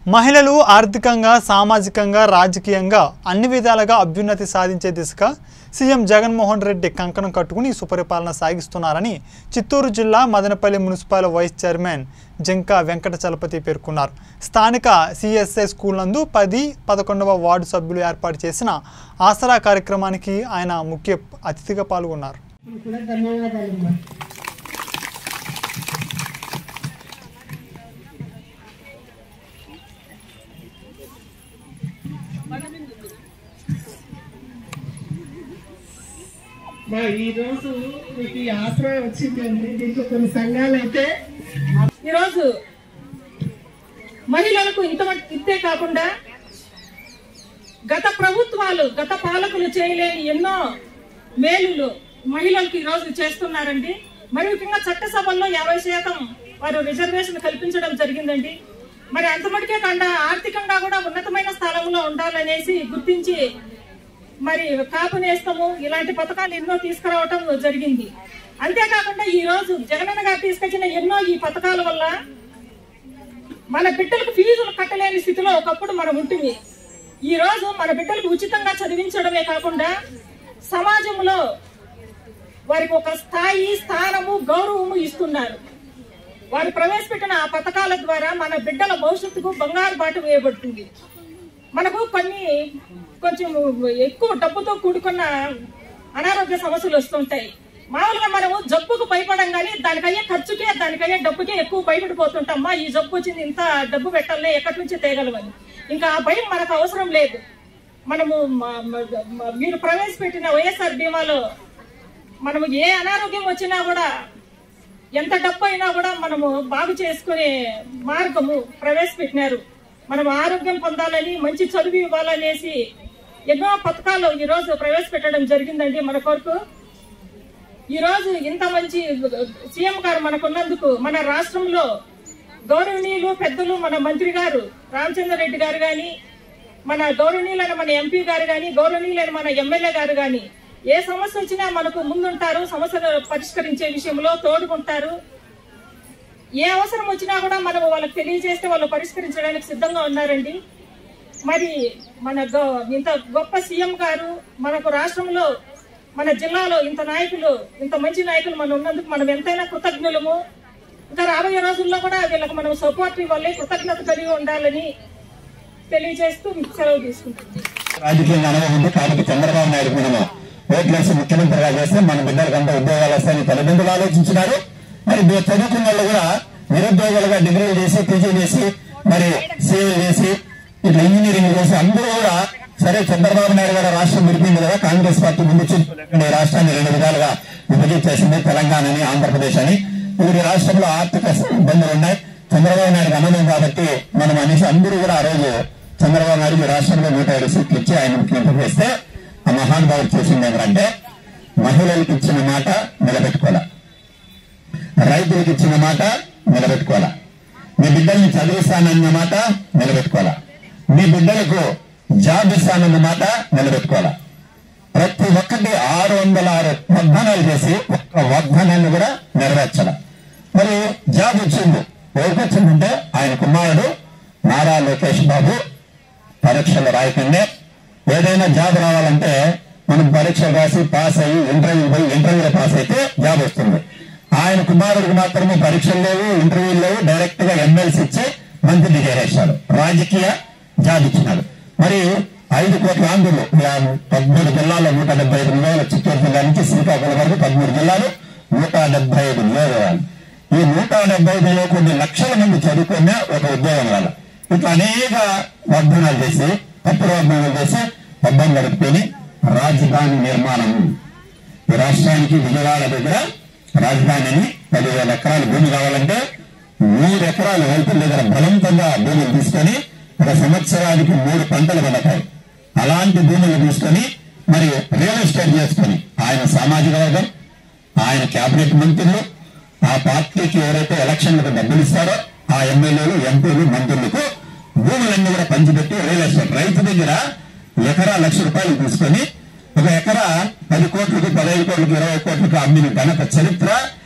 మహిళలు ఆర్థికంగా సామాజికంగా రాజకీయంగా అన్ని విధాలుగా అభ్యున్నతి సాధించే దిశగా సీఎం జగన్మోహన్ రెడ్డి కంకణం కట్టుకుని సుపరిపాలన సాగిస్తున్నారని చిత్తూరు జిల్లా Madanapalle municipal vice chairman Janka Venkata Chalapathi పేర్కొన్నారు స్థానిక సిఎస్ఐ స్కూల్ నందు పది పదకొండవ వార్డు సభ్యులు ఏర్పాటు చేసిన ఆసరా కార్యక్రమానికి ఆయన ముఖ్య అతిథిగా పాల్గొన్నారు కూడా ధన్యవాదాలమ్మా మా ఈ రోజు మీకు ఈ ఆశ్రయం వచ్చిందండి దీంట్లో కొన్ని సంఘాలు అయితే ఈరోజు మహిళలకు ఇంత ఇంతే కాకుండా గత ప్రభుత్వాలు గత పాలకులు చేయలేని ఎన్నో మేలులు మహిళలకు ఈరోజు చేస్తున్నారండి మరి ముఖ్యంగా చట్టసభల్లో యాభై శాతం వారు రిజర్వేషన్ కల్పించడం జరిగిందండి మరి అంత మటుకే కాకుండా ఆర్థికంగా కూడా ఉన్నతమైన స్థానంలో ఉండాలనేసి గుర్తించి మరి కాపు నేస్తము ఇలాంటి పథకాలు ఎన్నో తీసుకురావటం జరిగింది అంతేకాకుండా ఈ రోజు జగనన్న గారు తీసుకొచ్చిన ఎన్నో ఈ పథకాల వల్ల మన బిడ్డలకు ఫీజులు కట్టలేని స్థితిలో ఒకప్పుడు మనం ఉంటుంది ఈ రోజు మన బిడ్డలకు ఉచితంగా చదివించడమే కాకుండా సమాజంలో వారికి ఒక స్థాయి స్థానము గౌరవము ఇస్తున్నారు వారు ప్రవేశపెట్టిన ఆ పథకాల ద్వారా మన బిడ్డల భవిష్యత్తుకు బంగారు బాట వేయబడుతుంది మనకు కొన్ని కొంచెం ఎక్కువ డబ్బుతో కూడుకున్న అనారోగ్య సమస్యలు వస్తుంటాయి మామూలుగా మనము జబ్బుకు భయపడం కానీ దానికయ్యే ఖర్చుకే దానికయ్యే డబ్బుకే ఎక్కువ భయపడిపోతుంటామా ఈ జబ్బు వచ్చింది ఇంత డబ్బు పెట్టాలే ఎక్కడి నుంచి తేగలమని ఇంకా ఆ భయం మనకు అవసరం లేదు మనము మ- మ- మ- మీరు ప్రవేశపెట్టిన వైఎస్ఆర్ బీమాలో మనము ఏ అనారోగ్యం వచ్చినా కూడా ఎంత డబ్బు అయినా కూడా మనము బాగు చేసుకునే మార్గము ప్రవేశపెట్టినారు మనం ఆరోగ్యం పొందాలని మంచి చదువు ఇవ్వాలనేసి ఎన్నో పథకాలు ఈ రోజు ప్రవేశపెట్టడం జరిగిందండి మన కొరకు ఈ రోజు ఇంత మంచి సీఎం గారు మనకున్నందుకు మన రాష్ట్రంలో గౌరవనీయులు పెద్దలు మన మంత్రి గారు రామచంద్ర రెడ్డి గారు గాని మన గౌరవనీయులైన మన ఎంపీ గారు గాని గౌరవనీయులైన మన ఎమ్మెల్యే గారు గాని ఏ సమస్య వచ్చినా మనకు ముందుంటారు సమస్యలు పరిష్కరించే విషయంలో తోడుకుంటారు ఏ అవసరం వచ్చినా కూడా మనం వాళ్ళకి తెలియజేస్తే వాళ్ళు పరిష్కరించడానికి సిద్ధంగా ఉన్నారండి మరి మన గ- ఇంత గొప్ప సీఎం గారు మనకు రాష్ట్రంలో మన జిల్లాలో ఇంత నాయకులు ఇంత మంచి నాయకులు మనం ఉన్నందుకు మనం ఎంతైనా కృతజ్ఞులము ఇంకా రాబోయే రోజుల్లో కూడా వీళ్ళకి మనం సపోర్ట్ ఇవ్వాలి కృతజ్ఞత కలిగి ఉండాలని తెలియజేస్తూ మీకు సెలవు తీసుకుంటుంది రాజకీయంగా అనుభవం ఉంది కాబట్టి చంద్రబాబు నాయుడు మనము ఓట్లేసి ముఖ్యమంత్రిగా చేస్తే మన బిడ్డలకు అంతా ఉద్యోగాలు వస్తాయని తల్లిదండ్రులు ఆలోచించినారు మరి మీరు చదువుకున్న వాళ్ళు కూడా నిరుద్యోగులుగా డిగ్రీలు చేసి పీజీ చేసి మరి సేవలు చేసి ఇట్లా ఇంజనీరింగ్ చేసి అందరూ కూడా సరే చంద్రబాబు నాయుడు గారు రాష్ట్రం విడిపింది కదా కాంగ్రెస్ పార్టీ ముందు చూపు లేకుండా ఈ రాష్ట్రాన్ని రెండు విధాలుగా విభజించేసింది తెలంగాణని ఆంధ్రప్రదేశ్ అని ఇప్పుడు ఈ రాష్ట్రంలో ఆర్థిక ఇబ్బందులు ఉన్నాయి చంద్రబాబు నాయుడు అనుభవం కాబట్టి మనం అనేసి అందరూ కూడా ఆ రోజు చంద్రబాబు నాయుడు ఈ రాష్ట్రంలో నూట ఏడు సీట్లు ఇచ్చి ఆయన ముఖ్యమంత్రి చేస్తే ఆ మహానుభావుడు చేసింది ఏంటంటే మహిళలకు ఇచ్చిన మాట నిలబెట్టుకోవాలా రైతులకు ఇచ్చిన మాట నిలబెట్టుకోవాలా మీ బిడ్డల్ని చదివిస్తానన్న మాట నిలబెట్టుకోవాలా మీ బిడ్డలకు జాబ్ ఇస్తానన్న మాట నిలబెట్టుకోవాలా ప్రతి ఒక్కటి ఆరు వందల ఆరు వాగ్దానాలు చేసి ఒక్క వాగ్దానాన్ని కూడా నెరవేర్చాల మరి జాబ్ వచ్చింది ఎవరికి వచ్చిందంటే ఆయన కుమారుడు నారా లోకేష్ బాబు పరీక్షలు రాయకండే ఏదైనా జాబ్ రావాలంటే మనం పరీక్షలు రాసి పాస్ అయ్యి ఇంటర్వ్యూ పోయి ఇంటర్వ్యూలో పాస్ అయితే జాబ్ వస్తుంది ఆయన కుమారుడికి మాత్రమే పరీక్షలు లేవు ఇంటర్వ్యూలు లేవు డైరెక్ట్ గా ఎమ్మెల్సీ ఇచ్చి మంత్రిని చేరేశాడు రాజకీయ జాబ్ ఇచ్చినాడు మరి ఐదు కోట్ల ఆంధ్రులు పదమూడు జిల్లాల్లో నూట డెబ్బై ఐదు నియోజకాలు చిత్తూరు జిల్లా నుంచి శ్రీకాకుళం వరకు పదమూడు జిల్లాలు నూట డెబ్బై ఐదు నియోజకాలు ఈ నూట డెబ్బై ఐదులో కొన్ని లక్షల మంది చదువుకున్న ఒక ఉద్యోగం వల్ల ఇట్లా అనేక వాగ్దానాలు చేసి తప్పుడు వాగ్దానాలు చేసి పబ్బం గడుపుకొని రాజధాని నిర్మాణం ఈ రాష్ట్రానికి విజయవాడ దగ్గర రాజధానిని పదివేల ఎకరాల భూమి కావాలంటే మూడు ఎకరాలు రైతుల దగ్గర బలవంతంగా భూములు తీసుకొని ఒక సంవత్సరానికి మూడు పంటలు పండుతాయి అలాంటి భూములు తీసుకొని మరి రియల్ ఎస్టేట్ చేసుకొని ఆయన సామాజిక వర్గం ఆయన కేబినెట్ మంత్రులు ఆ పార్టీకి ఎవరైతే ఎలక్షన్లకు డబ్బులు ఇస్తారో ఆ ఎమ్మెల్యేలు ఎంపీలు మంత్రులకు భూములన్నీ కూడా పంచిపెట్టి రియల్ ఎస్టేట్ రైతు దగ్గర ఎకరా లక్ష రూపాయలు తీసుకొని ఒక ఎకరా పది కోట్లకు పదహైదు కోట్లకు ఇరవై కోట్లకు అమ్మిన ఘనత చరిత్ర